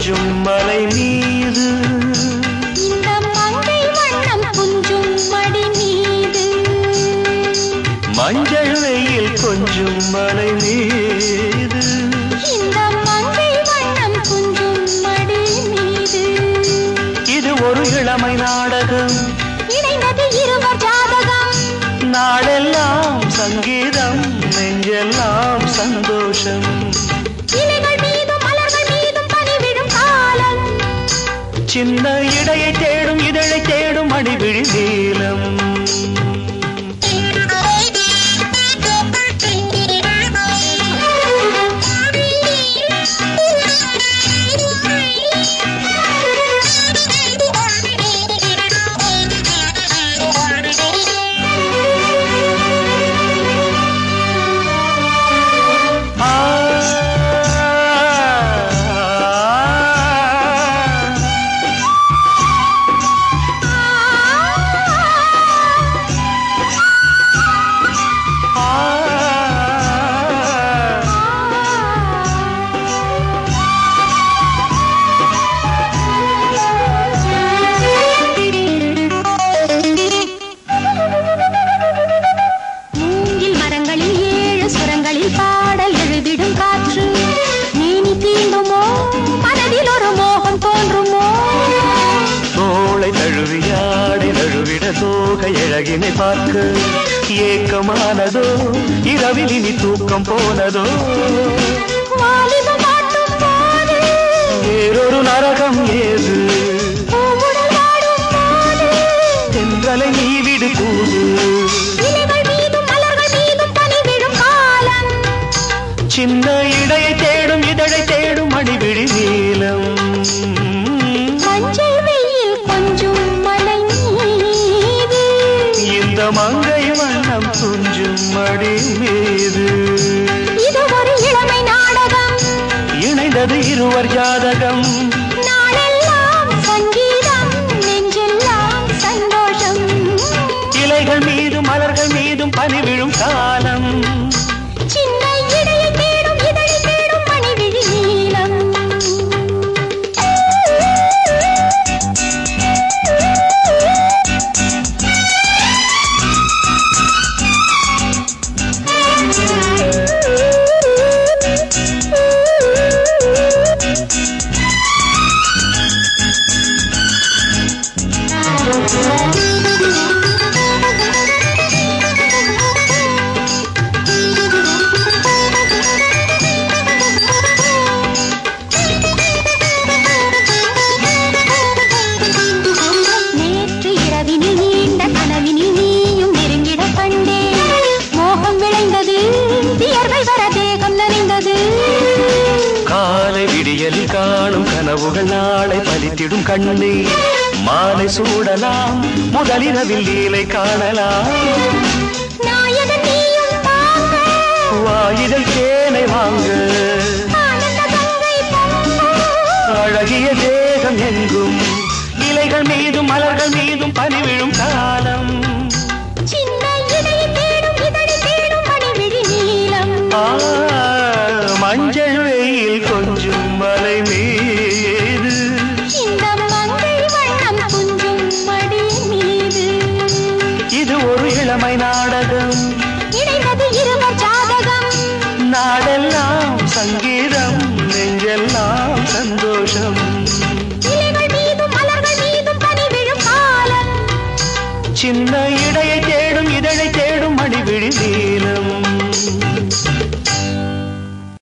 கொஞ்சும் மலை மீது இந்த மங்கை வண்ணம் குஞ்சும் மடி மீது மஞ்சள் வெயில் கொஞ்சும் மலை மீது இந்த மங்கை வண்ணம் குஞ்சும் மடி மீது இது ஒரு இளமை நாடகம் இணைந்தது இருவர் ஜாதகம் நாளெல்லாம் சங்கீதம் நெஞ்செல்லாம் சந்தோஷம் இலைகள் மீதும் மலர்கள் மீதும் பனிவிடும் காலம் சின்ன இடையை தேடும் இதழை தேடும் அடிவிழி நீலம் ஆ மூங்கில் மரங்களில் ஏழு சுரங்களில் பாடல் எழுதிடும் காற்று நீனி தீண்டுமோ மனதில் ஒரு மோகம் தோன்றுமோ தோளை தழுவியாடி நழுவிட தோகை அழகினை பார்க்க ஏக்கமானதோ இரவில் இனி தூக்கம் போனதோ வாலிபம் ஆட்டும் போது வேறொரு நரகம் ஏது பூவுடல் வாடும் போது தென்றலை நீ விடு கூடு இலைகள் மீதும் மலர்கள் மீதும் பனி விழும் காலம் சின்ன இடையை தேடும் இதழை தேடும் அடிவிழி நீலம் மஞ்சள் வெயில் கொஞ்சம் மலை மீது இந்த மங்கை வண்ணம் துஞ்சும் மடி மீது இது ஒரு இளமை நாடகம் இணைந்தது இருவர் ஜாதகம் நாளெல்லாம் சங்கீதம் நெஞ்செல்லாம் சந்தோஷம் இலைகள் மீதும் மலர்கள் மீதும் பனி விழும் காலம் சின்ன இடையை தேடும் இதழை தேடும் மணிவிழி நீளம் நேற்று இரவினில் நீண்ட கனவினில் நீயும் நெருங்கிட கண்டேன் மோகம் விளைந்தது வியர்வை வர தேகம் நனைந்தது காலை விடியலில் காணும் கனவுகள் நாளை பலித்திடும் கண்ணே மாலை சூடலாம் முதலிரவில் லீலை காணலாம் நாயகன் நீயும் வாங்க வாயிதழ் தேனை வாங்க ஆனந்த கங்கை பொங்க அழகிய தேகம் எங்கும் இலைகள் மீதும் மலர்கள் மீதும் பனி விழும் காலம்